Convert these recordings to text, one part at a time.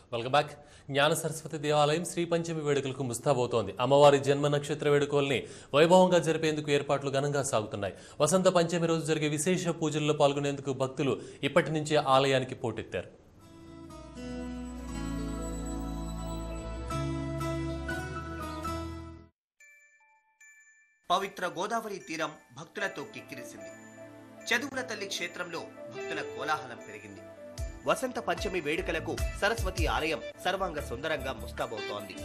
welcome back జ్ఞాన సరస్వతి దేవాలయం శ్రీ పంచమి వేడుకలకు ముస్తాబవుతోంది అమ్మవారి జన్మ నక్షత్ర వేడుకల్ని వైభవంగా జరిపేందుకు ఏర్పాట్లు ఘనంగా సాగుతున్నాయి వసంత పంచమి రోజు జరిగే విశేష పూజల్లో పాల్గొనేందుకు భక్తులు ఇప్పటి నుంచే ఆలయానికి పోటెత్తారు పవిత్ర గోదావరి తీరం భక్తులతో కిక్కిరిసింది చదువుల తల్లి క్షేత్రంలో భక్తుల కోలాహలం పెరిగింది వసంత పంచమి వేడుకలకు సరస్వతి ఆలయం సర్వాంగ సుందరంగా ముస్తాబవుతోంది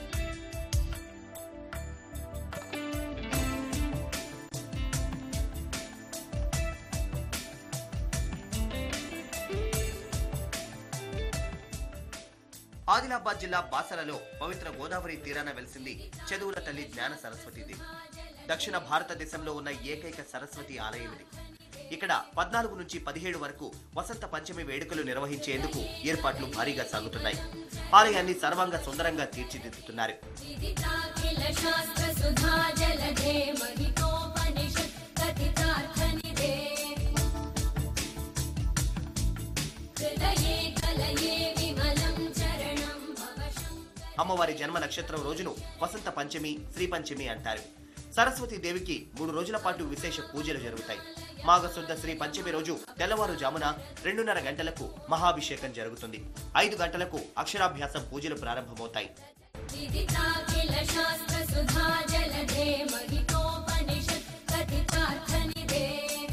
ఆదిలాబాద్ జిల్లా బాసరలో పవిత్ర గోదావరి తీరాన వెలిసింది చదువుల తల్లి జ్ఞాన సరస్వతీదేవి దక్షిణ భారతదేశంలో ఉన్న ఏకైక సరస్వతి ఆలయం ఇది ఇక్కడ పద్నాలుగు నుంచి పదిహేడు వరకు వసంత పంచమి వేడుకలు నిర్వహించేందుకు ఏర్పాట్లు భారీగా సాగుతున్నాయి ఆలయాన్ని సర్వాంగ సుందరంగా తీర్చిదిద్దుతున్నారు विदिताखिल शास्त्र सुधा जलधे महितोपनिषत् कथितार्थनिधे हृदये कलये विमलं चरणं भव शङ्कर అమ్మవారి జన్మ నక్షత్రం రోజును వసంత పంచమి శ్రీ పంచమి అంటారు సరస్వతి దేవికి మూడు రోజుల పాటు విశేష పూజలు జరుగుతాయి మాఘశుద్ధ శ్రీ పంచమి రోజు తెల్లవారుజామున రెండున్నర గంటలకు మహాభిషేకం జరుగుతుంది ఐదు గంటలకు అక్షరాభ్యాసం పూజలు ప్రారంభమవుతాయి विदिताखिल शास्त्र सुधा जलधे महितोपनिषत् कथितार्थनिधे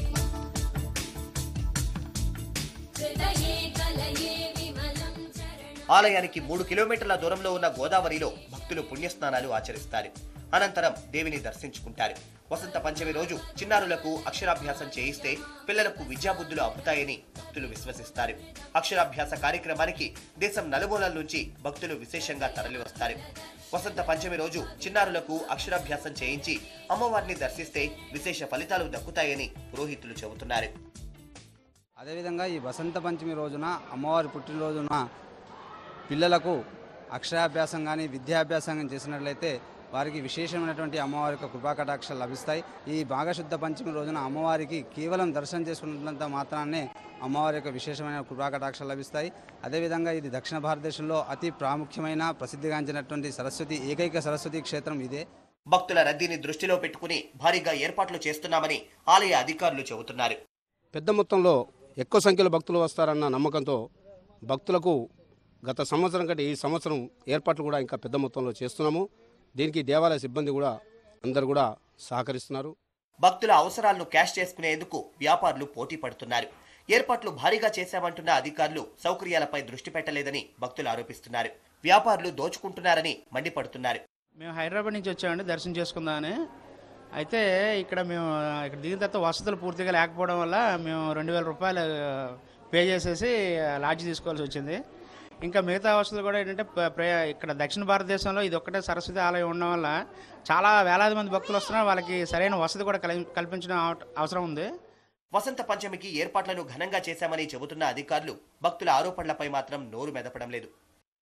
हृदये कलये विमलं चरणं ఆలయానికి మూడు కిలోమీటర్ల దూరంలో ఉన్న గోదావరిలో భక్తులు పుణ్యస్నానాలు ఆచరిస్తారు అనంతరం దేవిని దర్శించుకుంటారు వసంత పంచమి రోజు చిన్నారులకు అక్షరాభ్యాసం చేయిస్తే పిల్లలకు విద్యాబుద్ధులు అబ్బుతాయని భక్తులు విశ్వసిస్తారు అక్షరాభ్యాస కార్యక్రమానికి దేశం నలుమూలల నుంచి భక్తులు విశేషంగా తరలివస్తారు వసంత పంచమి రోజు చిన్నారులకు అక్షరాభ్యాసం చేయించి అమ్మవారిని దర్శిస్తే విశేష ఫలితాలు దక్కుతాయని పురోహితులు చెబుతున్నారు అదేవిధంగా ఈ వసంత పంచమి రోజున అమ్మవారి పుట్టినరోజున పిల్లలకు అక్షరాభ్యాసం కానీ విద్యాభ్యాసం కానీ చేసినట్లయితే వారికి విశేషమైనటువంటి అమ్మవారి యొక్క కృపాకటాక్షాలు లభిస్తాయి ఈ మాఘశుద్ధ పంచమి రోజున అమ్మవారికి కేవలం దర్శనం చేసుకున్నంత మాత్రాన్నే అమ్మవారి యొక్క విశేషమైన కృపాకటాక్షాలు లభిస్తాయి అదేవిధంగా ఇది దక్షిణ భారతదేశంలో అతి ప్రాముఖ్యమైన ప్రసిద్ధిగాంచినటువంటి సరస్వతి ఏకైక సరస్వతి క్షేత్రం ఇదే భక్తుల రద్దీని దృష్టిలో పెట్టుకుని భారీగా ఏర్పాట్లు చేస్తున్నామని ఆలయ అధికారులు చెబుతున్నారు పెద్ద మొత్తంలో ఎక్కువ సంఖ్యలో భక్తులు వస్తారన్న నమ్మకంతో భక్తులకు గత సంవత్సరం కంటే ఈ సంవత్సరం ఏర్పాట్లు కూడా ఇంకా పెద్ద మొత్తంలో చేస్తున్నాము దీనికి దేవాలయ సిబ్బంది కూడా అందరు కూడా సహకరిస్తున్నారు భక్తుల అవసరాలను క్యాష్ చేసుకునేందుకు వ్యాపారులు పోటీ పడుతున్నారు ఏర్పాట్లు భారీగా చేశామంటున్న అధికారులు సౌకర్యాలపై దృష్టి పెట్టలేదని భక్తులు ఆరోపిస్తున్నారు వ్యాపారులు దోచుకుంటున్నారని మండిపడుతున్నారు మేము హైదరాబాద్ నుంచి వచ్చామండి దర్శనం చేసుకుందామని అయితే ఇక్కడ మేము ఇక్కడ దిగిన తర్వాత వసతులు పూర్తిగా లేకపోవడం వల్ల మేము రెండు వేల రూపాయలు పే చేసేసి లాడ్జ్ తీసుకోవాల్సి వచ్చింది ఇంకా మిగతా వసతులు కూడా ఏంటంటే ప్ర- ప్ర- ఇక్కడ దక్షిణ భారతదేశంలో ఇది ఒక్కటే సరస్వతి ఆలయం ఉండడం వల్ల చాలా వేలాది మంది భక్తులు వస్తున్నారు వాళ్ళకి సరైన వసతి కూడా కల్పి- కల్పించడం అవ- అవసరం ఉంది వసంత పంచమికి ఏర్పాట్లను ఘనంగా చేశామని చెబుతున్న అధికారులు భక్తుల ఆరోపణలపై మాత్రం నోరు మెదపడం లేదు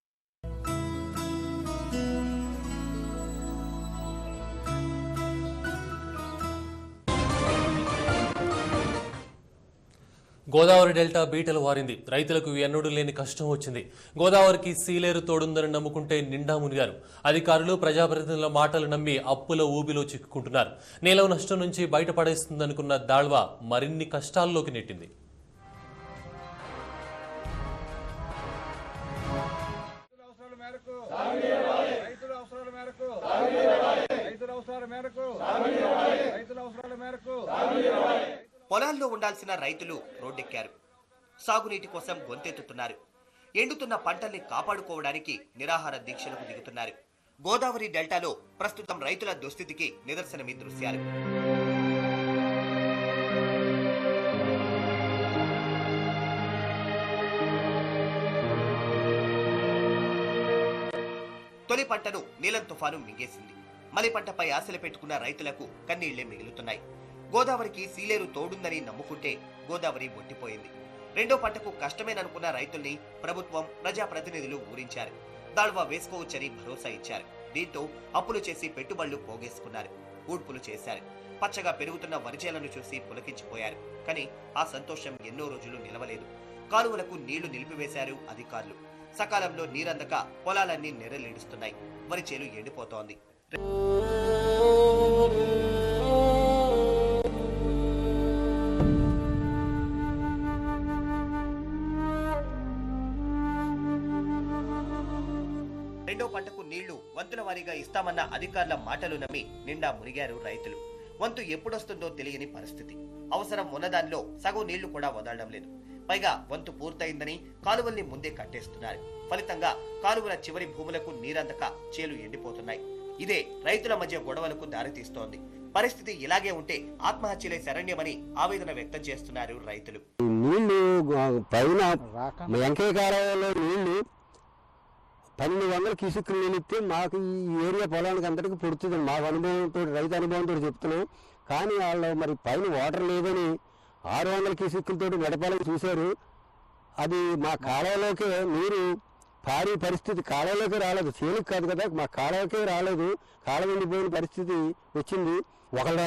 గోదావరి డెల్టా బీటలు వారింది రైతులకు ఎన్నడూ లేని కష్టం వచ్చింది గోదావరికి సీలేరు తోడుందని నమ్ముకుంటే నిండా మునిగారు అధికారులు ప్రజాప్రతినిధుల మాటలు నమ్మి అప్పుల ఊబిలో చిక్కుకుంటున్నారు నీలవ నష్టం నుంచి బయటపడేస్తుందనుకున్న దాళ్వా మరిన్ని కష్టాల్లోకి నెట్టింది అవసరాల మేరకు రైతుల అవసరాల మేరకు రైతుల అవసరాల మేరకు రైతుల అవసరాల మేరకు పొలాల్లో ఉండాల్సిన రైతులు రోడ్డెక్కారు సాగునీటి కోసం గొంతెత్తుతున్నారు ఎండుతున్న పంటల్ని కాపాడుకోవడానికి నిరాహార దీక్షలకు దిగుతున్నారు గోదావరి డెల్టాలో ప్రస్తుతం రైతుల దుస్థితికి నిదర్శనమీ దృశ్యాలు తొలి పంటను నీలం తుఫాను మింగేసింది మలి పంటపై ఆశలు పెట్టుకున్న రైతులకు కన్నీళ్లే మిగులుతున్నాయి గోదావరికి సీలేరు తోడుందని నమ్ముకుంటే గోదావరి ఒట్టిపోయింది రెండో పంటకు కష్టమేననుకున్న రైతుల్ని ప్రభుత్వం ప్రజాప్రతినిధులు ఊరించారు దాళ్వా వేసుకోవచ్చని భరోసా ఇచ్చారు దీంతో అప్పులు చేసి పెట్టుబడులు పోగేసుకున్నారు ఊడ్పులు చేశారు పచ్చగా పెరుగుతున్న వరిచేలను చూసి పులకించిపోయారు కానీ ఆ సంతోషం ఎన్నో రోజులు నిలవలేదు కాలువలకు నీళ్లు నిలిపివేశారు అధికారులు సకాలంలో నీరందక పొలాలన్నీ నెరలేడుస్తున్నాయి వరి చేలు ఎండిపోతోంది రెండో పంటకు నీళ్లు వంతుల వారీగా ఇస్తామన్న అధికారుల మాటలు నమ్మి నిండా మునిగారు రైతులు వంతు ఎప్పుడొస్తుందో తెలియని పరిస్థితి అవసరం ఉన్నదానిలో సగం నీళ్లు కూడా వదలడం లేదు పైగా వంతు పూర్తయిందని కాలువల్ని ముందే కట్టేస్తున్నారు ఫలితంగా కాలువల చివరి భూములకు నీరందక చేలు ఎండిపోతున్నాయి ఇదే రైతుల మధ్య గొడవలకు దారితీస్తోంది పరిస్థితి ఇలాగే ఉంటే ఆత్మహత్యలే శరణ్యమని ఆవేదన వ్యక్తం చేస్తున్నారు రైతులు నీళ్లు గ- పైన వెంకయ్య కాలంలో నీళ్లు పన్నెండు వందల కిసుకులు నిలిస్తే మాకు ఈ ఏరియా పొలానికి అందరికీ పుడుతుంది మాకు అనుభవంతో రైతు అనుభవంతో చెప్తున్నాం కానీ వాళ్ళు మరి పైన వాటర్ లేదని ఆరు వందల కిసుకులతో నడపాలని చూశారు అది మా కాలువలోకే నీరు పారే పరిస్థితి కాలువలోకి రాలేదు చేలికి కాదు కదా మా కాలువకే రాలేదు కాలువ ఎండిపోయిన పరిస్థితి వచ్చింది ఒకళ్ళ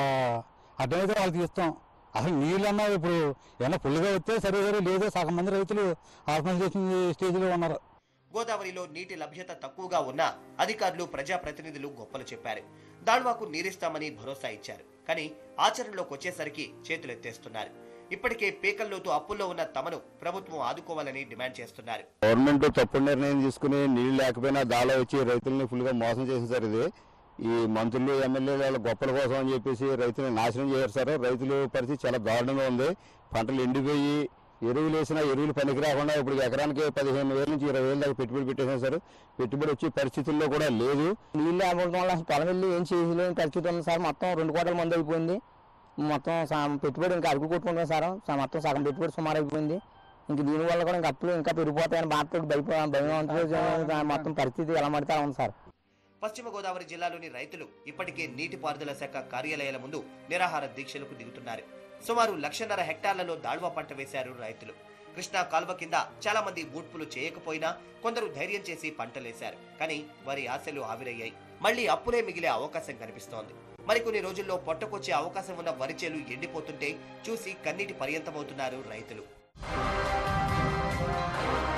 అడ్డమైతే వాళ్ళకి ఇస్తాం అసలు నీళ్ళన్నా ఇప్పుడు ఏమన్నా ఫుల్గా వస్తే సరే సరే లేదు సగం మంది రైతులు ఆత్మహత్య చేసిన స్టేజ్లో ఉన్నారు గోదావరిలో నీటి లభ్యత తక్కువగా ఉన్నా అధికారులు ప్రజాప్రతినిధులు గొప్పలు చెప్పారు దాళ్వాకు నీరిస్తామని భరోసా ఇచ్చారు కానీ ఆచరణలోకి వచ్చేసరికి చేతులెత్తేస్తున్నారు ఇప్పటికే పేకల్లోతు అప్పుల్లో ఉన్న తమను ప్రభుత్వం ఆదుకోవాలని డిమాండ్ చేస్తున్నారు గవర్నమెంట్ తప్పుడు నిర్ణయం తీసుకుని నీళ్లు లేకపోయినా దాలో వచ్చి రైతుల్ని ఫుల్గా మోసం చేసింది సార్ ఇది ఈ మంత్రులు ఎమ్మెల్యేలు వాళ్ళ గొప్పల కోసం అని చెప్పేసి రైతులను నాశనం చేశారు సార్ రైతుల పరిస్థితి చాలా దారుణంగా ఉంది పంటలు ఎండిపోయి ఎరువులు వేసినా ఎరువులు పనికి రాకుండా ఇప్పుడు ఎకరానికి పదిహేను వేల నుంచి ఇరవై వేల దాకా పెట్టుబడి పెట్టేశాం సార్ పెట్టుబడి వచ్చే పరిస్థితుల్లో కూడా లేదు నీళ్ళు లేకపోవడం వల్ల అసలు పొలం వెళ్ళి ఏం చేయలేని పరిస్థితి ఉంది సార్ మొత్తం రెండు కోట్ల మంది అయిపోయింది మొత్తం సా- పెట్టుబడి ఇంకా అడుగు కొట్టుకుంటాం సార్ స- మొత్తం సగం పెట్టుబడి సుమారు అయిపోయింది ఇంక దీనివల్ల కూడా ఇంకా అప్పులు ఇంకా పెరిగిపోతాయని బాధతో భయప భయం ఉంటుంది మొత్తం పరిస్థితి ఎలా పడితే అలా ఉంది సార్ పశ్చిమ గోదావరి జిల్లాలోని రైతులు ఇప్పటికే నీటిపారుదల శాఖ కార్యాలయాల ముందు నిరాహార దీక్షలకు దిగుతున్నారు సుమారు లక్షన్నర హెక్టార్లలో దాళ్వా పంట వేశారు రైతులు కృష్ణా కాల్వ కింద చాలా మంది బూట్పులు చేయకపోయినా కొందరు ధైర్యం చేసి పంటలేశారు కానీ వారి ఆశలు ఆవిరయ్యాయి మళ్లీ అప్పులే మిగిలే అవకాశం కనిపిస్తోంది మరికొన్ని రోజుల్లో పొట్టకొచ్చే అవకాశం ఉన్న వరిచేలు ఎండిపోతుంటే చూసి కన్నీటి పర్యంతమవుతున్నారు రైతులు